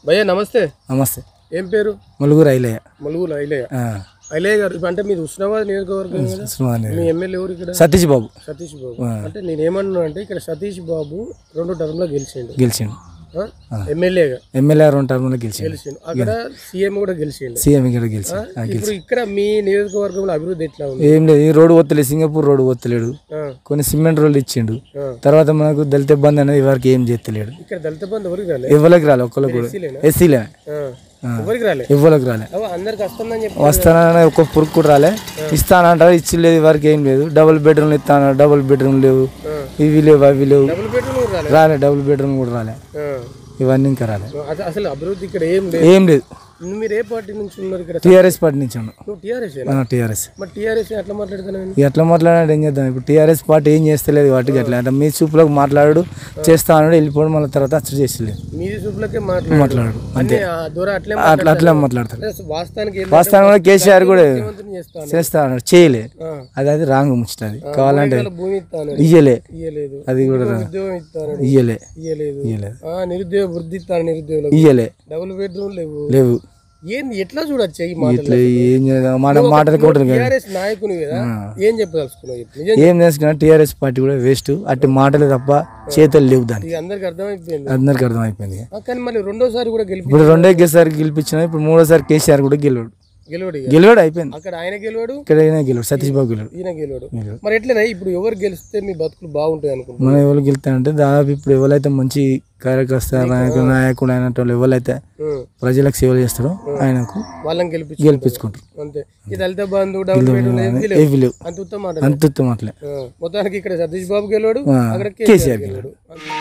భయ్యా నమస్తే నమస్తే ఏం పేరు ములుగురు ఐలయ్య ములుగులు ఐలయ్య ఆ, ఐలయ్య గారు ఇప్పుడు అంటే మీది ఉస్నాబాద్ నియోజకవర్గం కదా ఉస్మానియా. మీ ఎమ్మెల్యే ఎవరు ఇక్కడ సతీష్ బాబు సతీష్ బాబు అంటే నేను ఏమన్నా అంటే ఇక్కడ సతీష్ బాబు రెండు టర్మ్ లో గెలిచిండు గెలిచిండు ఆ? ఎమ్మెల్యేగా ఎమ్మెల్యే రెండు టర్మ్లో గెలిచిండు గెలిచిండు అక్కడ సీఎం కూడా గెలిచిండు సీఎం ఇక్కడ గెలిచిండు ఆ, ఇప్పుడు ఇక్కడ మీ నియోజకవర్గంలో అభివృద్ధి ఎట్లా ఉంది ఏం లేదు ఈ రోడ్డు వత్తలేదు సింగపూర్ రోడ్డు వత్తలేడు ఆ, కొన్ని సిమెంట్ రోడ్లు ఇచ్చిండు ఆ. తర్వాత మనకు దళిత ఇబ్బంది అనేది ఎవరికి ఏం చేస్తలేడు ఇక్కడ దళిత బంధు ఎవరికి రాలే ఎవరికి రాలే ఒక్కరికి కూడా ఎస్సీలేనా? ఎస్సీలే ఆ, ఎవరికి రాలే ఎవరికి రాలే అవ అందరికి వస్తుందని చెప్పి వస్తానని ఒక్క పురుగు కూడా రాలే ఇస్తానంటారు ఇచ్చి లేదు ఎవరికి ఏం లేదు డబుల్ బెడ్రూమ్లు ఇస్తాను డబుల్ బెడ్రూమ్ లేవు ఇవి లేవు అవి లేవు డబుల్ బెడ్రూమ్ కూడా రాలే రాలే డబుల్ బెడ్రూమ్ కూడా రాలే ఆ. ఇవన్నీ ఇంకా రాలే అస- అసలు అభివృద్ధి ఇక్కడ ఏం లేదు ఏం లేదు మీరు ఏ పార్టీ నుంచి ఉన్నారు ఇక్కడ టీఆర్ఎస్ పార్టీ నుంచి ఉన్నాం నువ్వు టీఆర్ఎస్ టీఆర్ఎస్ మరి టీఆర్ఎస్ ఎట్లా మాట్లాడుతున్నావు ఎట్లా మాట్లాడాడు ఏం చేద్దాం ఇప్పుడు టీఆర్ఎస్ పార్టీ ఏం చేస్తలేదు వాటికి అట్లా అంటే మీ చూపులోకి మాట్లాడు చేస్తా అన్నాడు వెళ్ళిపోవడం మళ్ళీ తర్వాత అచ్చడి చేసలేదు మీది చూపులకే మాట్లాడు మాట్లాడు అన్ని ఆ దూరం అట్లే అట్లా అట్లా మాట్లాడతారు మాట్లాడు. వాస్తవానికి ఏంటంటే వాస్తవం కూడా కేసీఆర్ కూడా ముఖ్యమంత్రిని చేస్తాను చేస్తా అన్నాడు చేయలే ఆ. అది అది రాంగ్ ముచ్చటది కావాలంటే వాళ్ళ భూమి ఇస్తాను ఇయ్యలే ఇయ్యలేదు అది కూడా రా- ఉద్యోగం ఇస్తాను ఇయ్యలే ఇయ్యలేదు ఇయ్యలేదు ఆ నిరుద్యోగ వృద్ధి ఇస్తాను నిరుద్యోగులకు ఇయ్యలే డబుల్ బెడ్రూమ్ లేవు లేవు ఏంది ఎట్లా చూడొచ్చు ఈ మాటలు ఇట్లా ఏం చేద్దాం మాట మాటలు కొట్టరు కదా టీఆర్ఎస్ నాయకుని కదా ఏం చెప్పదలుచుకున్నావు చెప్పు. నిజం ఏం చేసుకున్నా టీఆర్ఎస్ పార్టీ కూడా వేస్ట్ అట్టి మాటలు తప్ప చేతలు లేవు దానికి ఇది అందరికి అర్థమైపోయింది అందరికి అర్థమైపోయింది ఆ, కానీ మళ్ళీ రెండోసారి కూడా గెలిపి ఇప్పుడు రెండో కేసీఆర్ గెలిపించిన ఇప్పుడు మూడోసారి కేసీఆర్ కూడా గెలవాడు గెలవడు ఇక. గెలవాడు అయిపోయింది అక్కడ ఆయన గెలవాడు ఇక్కడ ఈయన గెలవాడు సతీష్ బాబు గెలవాడు ఈయన గెలవాడు మరి ఎట్లనే ఇప్పుడు ఎవరు గెలిస్తే మీ బతుకులు బాగుంటాయి అనుకుంటున్నారు మనం ఎవరు గెలుతానంటే దాదాపు ఇప్పుడు ఎవరైతే మంచి కార్యకర్త నాయకుడు నాయకుడు అయినటువంటి ఎవరైతే ఉం. ప్రజలకు సేవలు చేస్తారో ఆయనకు వాళ్ళని గెలిపించు గెలిపించుకుంటారు అంతే ఈ దళిత బంధు డబుల్ బెడ్రూమ్ ఏది లేవు. ఏవి లేవు అంత ఉత్తమ మాట అంత ఉత్తమట్లే ఆ, మొత్తానికి ఇక్కడ సతీష్ బాబు గెలవాడు ఆ, అక్కడ కేసీఆర్ గెలవాడు